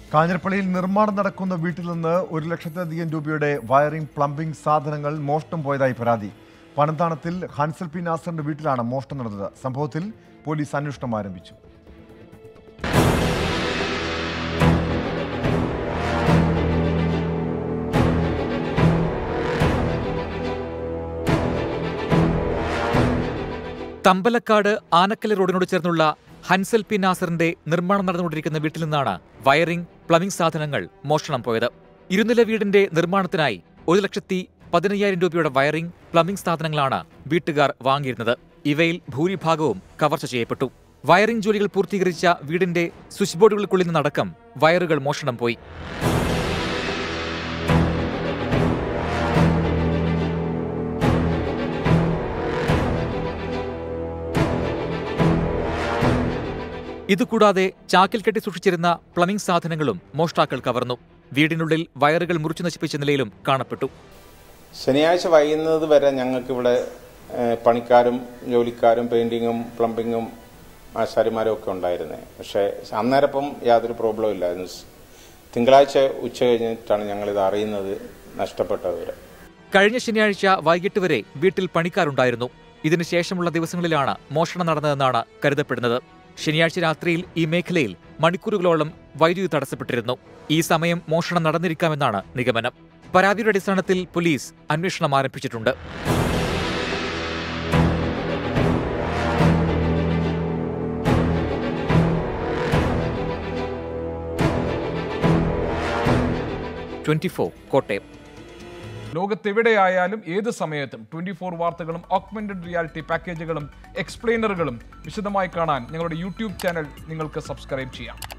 കാഞ്ഞിരപ്പള്ളിയിൽ നിർമ്മാണം നടക്കുന്ന വീട്ടിൽ നിന്ന് ഒരു ലക്ഷത്തിലധികം രൂപയുടെ വയറിംഗ് പ്ലംബിംഗ് സാധനങ്ങൾ മോഷണം പോയതായി പരാതി പണന്താണത്തിൽ ഹൻസൽ പി നാസറിന്റെ വീട്ടിലാണ് മോഷണം നടന്നത് സംഭവത്തിൽ പോലീസ് അന്വേഷണം ആരംഭിച്ചു തമ്പലക്കാട് ആനക്കല് റോഡിനോട് ചേർന്നുള്ള ഹൻസൽ പി നാസറിന്റെ നിർമ്മാണം നടന്നുകൊണ്ടിരിക്കുന്ന വീട്ടിൽ നിന്നാണ് വയറിംഗ് പ്ലംബിംഗ് സാധനങ്ങൾ മോഷണം പോയത് ഇരുനില വീടിന്റെ നിർമ്മാണത്തിനായി ഒരു ലക്ഷത്തി പതിനയ്യായിരം രൂപയുടെ വയറിംഗ് പ്ലംബിംഗ് സാധനങ്ങളാണ് വീട്ടുകാർ വാങ്ങിയിരുന്നത് ഇവയിൽ ഭൂരിഭാഗവും കവർച്ച ചെയ്യപ്പെട്ടു വയറിംഗ് ജോലികൾ പൂർത്തീകരിച്ച വീടിന്റെ സ്വിച്ച് ബോർഡുകൾക്കുള്ളിൽ നിന്നടക്കം വയറുകൾ മോഷണം പോയി ഇതുകൂടാതെ ചാക്കിൽ കെട്ടി സൂക്ഷിച്ചിരുന്ന പ്ലംബിംഗ് സാധനങ്ങളും മോഷ്ടാക്കൾ കവർന്നു വീടിനുള്ളിൽ വയറുകൾ മുറിച്ചു നശിപ്പിച്ച നിലയിലും കാണപ്പെട്ടു ശനിയാഴ്ച വൈകുന്നത് വരെ ഞങ്ങൾക്കിവിടെ ഏഹ്, പണിക്കാരും ജോലിക്കാരും പെയിന്റിങ്ങും പ്ലംബിങ്ങും ആശാരിമാരും ഒക്കെ ഉണ്ടായിരുന്നത് പക്ഷേ അന്നേരപ്പം യാതൊരു പ്രോബ്ലം ഇല്ലായിരുന്നു തിങ്കളാഴ്ച ഉച്ച കഴിഞ്ഞിട്ടാണ് ഞങ്ങളിത് അറിയുന്നത് നഷ്ടപ്പെട്ടവർ കഴിഞ്ഞ ശനിയാഴ്ച വൈകിട്ട് വരെ വീട്ടിൽ പണിക്കാരുണ്ടായിരുന്നു ഇതിനുശേഷമുള്ള ദിവസങ്ങളിലാണ് മോഷണം നടന്നതെന്നാണ് കരുതപ്പെടുന്നത് ശനിയാഴ്ച രാത്രിയിൽ ഈ മേഖലയിൽ മണിക്കൂറുകളോളം വൈദ്യുതി തടസ്സപ്പെട്ടിരുന്നു ഈ സമയം മോഷണം നടന്നിരിക്കാമെന്നാണ് നിഗമനം പരാതിയുടെ അടിസ്ഥാനത്തിൽ പോലീസ് അന്വേഷണം ആരംഭിച്ചിട്ടുണ്ട് ട്വന്റി കോട്ടയം ലോകത്തെവിടെയായാലും ഏത് സമയത്തും ട്വന്റി ഫോർ വാർത്തകളും ഓഗ്മെന്റഡ് റിയാലിറ്റി പാക്കേജുകളും എക്സ്പ്ലെയിനറുകളും വിശദമായി കാണാൻ ഞങ്ങളുടെ യൂട്യൂബ് ചാനൽ നിങ്ങൾക്ക് സബ്സ്ക്രൈബ് ചെയ്യാം